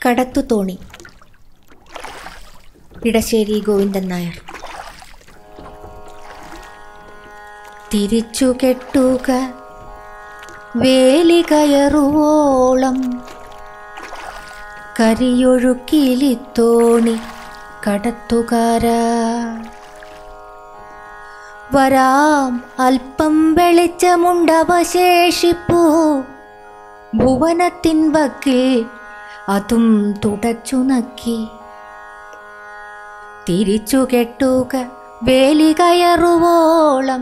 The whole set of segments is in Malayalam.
കടത്തുതോണി ഇടശ്ശേരി ഗോവിന്ദൻ നായർ തിരിച്ചു കെട്ടുക വേലി കയറുവോളം കരിയൊഴുക്കിലിത്തോണി കടത്തുകാരാ വരാം അല്പം വെളിച്ചമുണ്ടവശേഷിപ്പൂ ഭുവനത്തിൻ വക്കിൽ അതും തുടച്ചു നക്കി തിരിച്ചു കെട്ടുക വേലി കയറുവോളം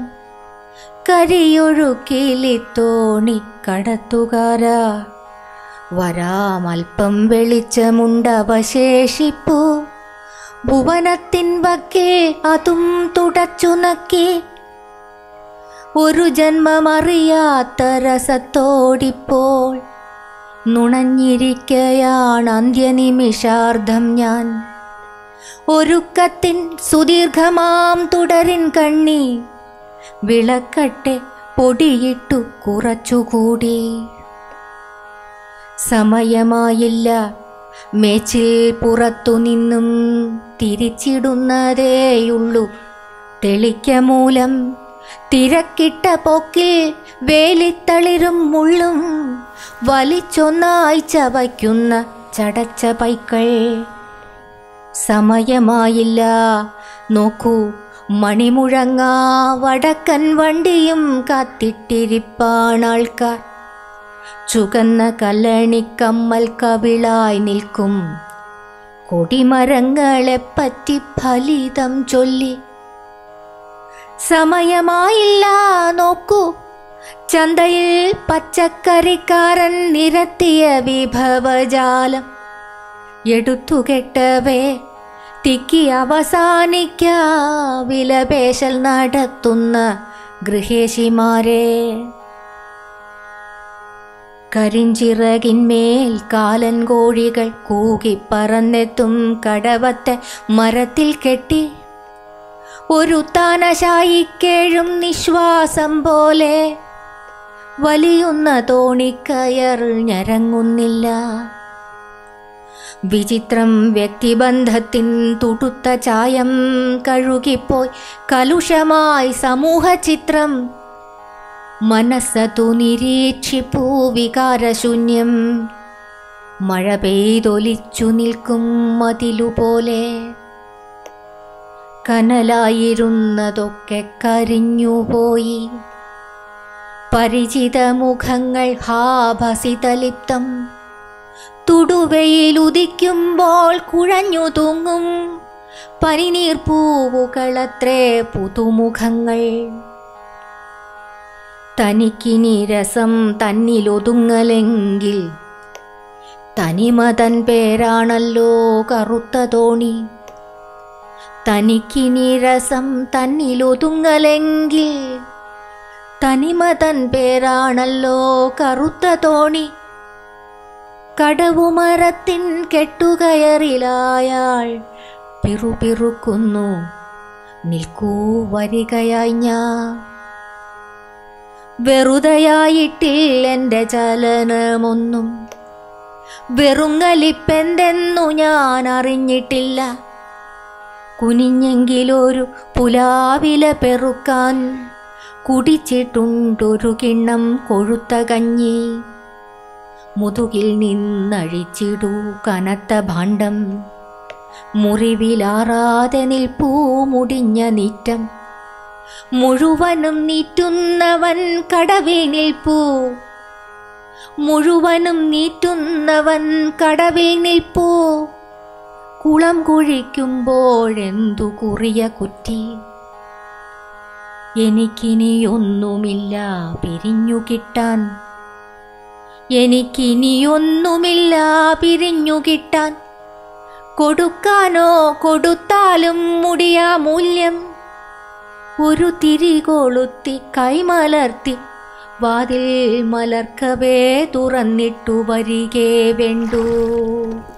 കരിയൊഴുക്കിലിത്തോണി കടത്തുകാരാ വരാം അല്പം വെളിച്ചമുണ്ടവശേഷിപ്പൂ ഭുവനത്തിൻ വക്കേ അതും തുടച്ചു നക്കി ഒരു ജന്മമറിയാത്ത രസത്തോടിപ്പോൾ നുണഞ്ഞിരിക്കയാണ് അന്ത്യനിമിഷാർദ്ധം ഞാൻ ഒരുക്കത്തിൻ സുദീർഘമാം തുടരിൻ കണ്ണി വിളക്കട്ടെ പൊടിയിട്ടു കുറച്ചുകൂടി സമയമായില്ല മേച്ചിൽ പുറത്തു നിന്നും തിരിച്ചിടുന്നതേയുള്ളൂ തെളിക്കമൂലം തിരക്കിട്ട പൊക്കിൽ വേലിത്തളിരും മുള്ളും വലിച്ചൊന്നായി ചവയ്ക്കുന്ന ചടച്ച പൈക്കൾ സമയമായില്ല നോക്കൂ മണിമുഴങ്ങാ വടക്കൻ വണ്ടിയും കാത്തിട്ടിരിപ്പാണാൾക്കാർ ചുകന്ന കല്ലണിക്കമ്മൽ കവിളായി നിൽക്കും കൊടിമരങ്ങളെപ്പറ്റി ഫലിതം ചൊല്ലി സമയമായില്ല നോക്കൂ ചന്തയിൽ പച്ചക്കറിക്കാരൻ നിരത്തിയ വിഭവജാലം എടുത്തുകെട്ടവേ തിക്കി അവസാനിക്ക വിലപേശൽ നടത്തുന്ന ഗൃഹേശിമാരെ കരിഞ്ചിറകിന്മേൽ കാലൻ കോഴികൾ കൂകിപ്പറന്നെത്തും കടവത്തെ മരത്തിൽ കെട്ടി ഒരു താനശായിക്കേഴും നിശ്വാസം പോലെ വലിയുന്ന തോണിക്കയർ ഞരങ്ങുന്നില്ല വിചിത്രം വ്യക്തിബന്ധത്തിൻ തുടുത്ത ചായം കഴുകിപ്പോയി കലുഷമായി സമൂഹചിത്രം മനസ്സതു നിരീക്ഷിപ്പൂ വികാരശൂന്യം മഴ പെയ്തൊലിച്ചു നിൽക്കും മതിലുപോലെ കനലായിരുന്നതൊക്കെ കരിഞ്ഞുപോയി പരിചിത മുഖങ്ങൾ ഹാഭസിതലിപ്തം തുടുവയിലുദിക്കുമ്പോൾ കുഴഞ്ഞു തൂങ്ങും പനിനീർ പൂവുകളത്രേ പുതുമുഖങ്ങൾ തനിക്കിനി രസം തന്നിലൊതുങ്ങലെങ്കിൽ തനിമതൻ പേരാണല്ലോ കറുത്ത തോണി തനിക്കിനി രസം തന്നിലൊതുങ്ങലെങ്കിൽ തനിമതൻ പേരാണല്ലോ കറുത്ത തോണി കടവുമരത്തിൻ കെട്ടുകയറിലായാൾ പിറുപിറുക്കുന്നു നിൽക്കൂ വരികയായി ഞാൻ വെറുതെയായിട്ടിൽ എൻ്റെ ചലനമൊന്നും വെറുങ്ങലിപ്പെന്തെന്നു ഞാൻ അറിഞ്ഞിട്ടില്ല കുനിഞ്ഞെങ്കിലൊരു പുലാവില പെറുക്കാൻ കുടിച്ചിട്ടുണ്ടൊരു കിണ്ണം കൊഴുത്ത കഞ്ഞി മുതുകിൽ നിന്നഴിച്ചിടൂ കനത്ത ഭാണ്ഡം മുറിവിലാറാതെ നിൽപ്പൂ മുടിഞ്ഞ നീറ്റം മുഴുവനും നീറ്റുന്നവൻ കടവിൽ നിൽപ്പൂ മുഴുവനും നീറ്റുന്നവൻ കടവിൽ നിൽപ്പൂ കുളം കുഴിക്കുമ്പോഴെന്തു കുറിയ കുറ്റി എനിക്കിനിയൊന്നുമില്ല പിരിഞ്ഞു കിട്ടാൻ എനിക്കിനിയൊന്നുമില്ല പിരിഞ്ഞു കിട്ടാൻ കൊടുക്കാനോ കൊടുത്താലും മുടിയ മൂല്യം ഒരു തിരി കൊളുത്തി കൈമലർത്തി വാതിൽ മലർക്കവേ തുറന്നിട്ടു വരികേ വേണ്ടൂ